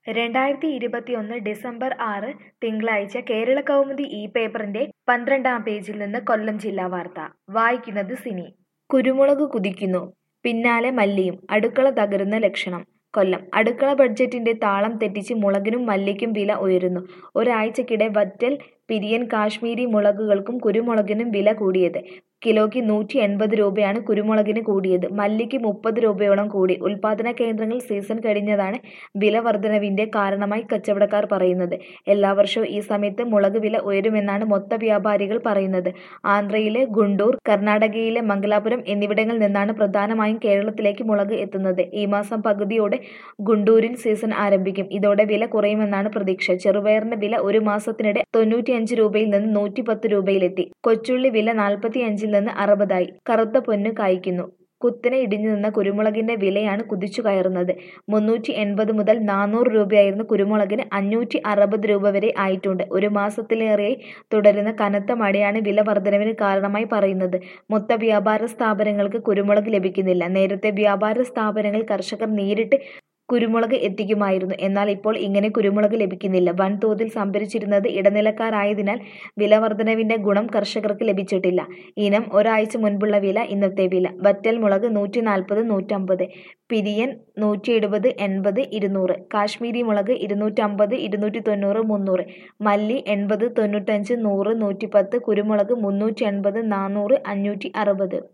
രണ്ടായിരത്തി ഇരുപത്തിയൊന്ന് ഡിസംബർ ആറ് തിങ്കളാഴ്ച കേരള കൗമുദി ഈ പേപ്പറിന്റെ പന്ത്രണ്ടാം പേജിൽ നിന്ന് കൊല്ലം ജില്ലാ വാർത്ത വായിക്കുന്നത് സിനി കുരുമുളക് കുതിക്കുന്നു പിന്നാലെ മല്ലിയും അടുക്കള തകരുന്ന ലക്ഷണം കൊല്ലം അടുക്കള ബഡ്ജറ്റിന്റെ താളം തെറ്റിച്ച് മുളകിനും മല്ലിക്കും വില ഉയരുന്നു ഒരാഴ്ചക്കിടെ വറ്റൽ പിരിയൻ കാശ്മീരി മുളകുകൾക്കും കുരുമുളകിനും വില കൂടിയത് കിലോയ്ക്ക് നൂറ്റി എൺപത് രൂപയാണ് കുരുമുളകിന് കൂടിയത് മല്ലിക്ക് മുപ്പത് രൂപയോളം കൂടി ഉൽപാദന കേന്ദ്രങ്ങൾ സീസൺ കഴിഞ്ഞതാണ് വില വർധനവിന്റെ കാരണമായി കച്ചവടക്കാർ പറയുന്നത് എല്ലാ വർഷവും ഈ സമയത്ത് മുളക് വില ഉയരുമെന്നാണ് മൊത്ത വ്യാപാരികൾ പറയുന്നത് ആന്ധ്രയിലെ ഗുണ്ടൂർ കർണാടകയിലെ മംഗലാപുരം എന്നിവിടങ്ങളിൽ നിന്നാണ് പ്രധാനമായും കേരളത്തിലേക്ക് മുളക് എത്തുന്നത് ഈ മാസം പകുതിയോടെ ഗുണ്ടൂരിൽ സീസൺ ആരംഭിക്കും ഇതോടെ വില കുറയുമെന്നാണ് പ്രതീക്ഷ ചെറുപയറിന്റെ വില ഒരു മാസത്തിനിടെ തൊണ്ണൂറ്റിയഞ്ച് രൂപയിൽ നിന്ന് നൂറ്റി പത്ത് രൂപയിലെത്തി കൊച്ചുള്ളി വില നാൽപ്പത്തി അഞ്ചിൽ നിന്ന് അറുപതായി കറുത്ത പൊന്ന് കായ്ക്കുന്നു കുത്തനെ ഇടിഞ്ഞു നിന്ന കുരുമുളകിന്റെ വിലയാണ് കുതിച്ചു കയറുന്നത് മുന്നൂറ്റി എൺപത് മുതൽ നാനൂറ് രൂപയായിരുന്ന കുരുമുളകിന് അഞ്ഞൂറ്റി അറുപത് രൂപ വരെ ആയിട്ടുണ്ട് ഒരു മാസത്തിലേറെയായി തുടരുന്ന കനത്ത മഴയാണ് വില വർധനവിന് കാരണമായി പറയുന്നത് മൊത്ത വ്യാപാര സ്ഥാപനങ്ങൾക്ക് കുരുമുളക് ലഭിക്കുന്നില്ല നേരത്തെ വ്യാപാര സ്ഥാപനങ്ങൾ കർഷകർ നേരിട്ട് കുരുമുളക് എത്തിക്കുമായിരുന്നു എന്നാൽ ഇപ്പോൾ ഇങ്ങനെ കുരുമുളക് ലഭിക്കുന്നില്ല വൻതോതിൽ സംഭരിച്ചിരുന്നത് ഇടനിലക്കാരായതിനാൽ വില വർധനവിന്റെ ഗുണം കർഷകർക്ക് ലഭിച്ചിട്ടില്ല ഇനം ഒരാഴ്ച മുൻപുള്ള വില ഇന്നത്തെ വില വറ്റൽ മുളക് നൂറ്റി നാൽപ്പത് നൂറ്റമ്പത് പിരിയൻ നൂറ്റി എഴുപത് എൺപത് ഇരുന്നൂറ് കാശ്മീരി മുളക് ഇരുന്നൂറ്റമ്പത് ഇരുന്നൂറ്റി തൊണ്ണൂറ് മുന്നൂറ് മല്ലി എൺപത് തൊണ്ണൂറ്റഞ്ച് നൂറ് നൂറ്റിപ്പത്ത് കുരുമുളക് മുന്നൂറ്റി എൺപത് നാനൂറ് അഞ്ഞൂറ്റി അറുപത്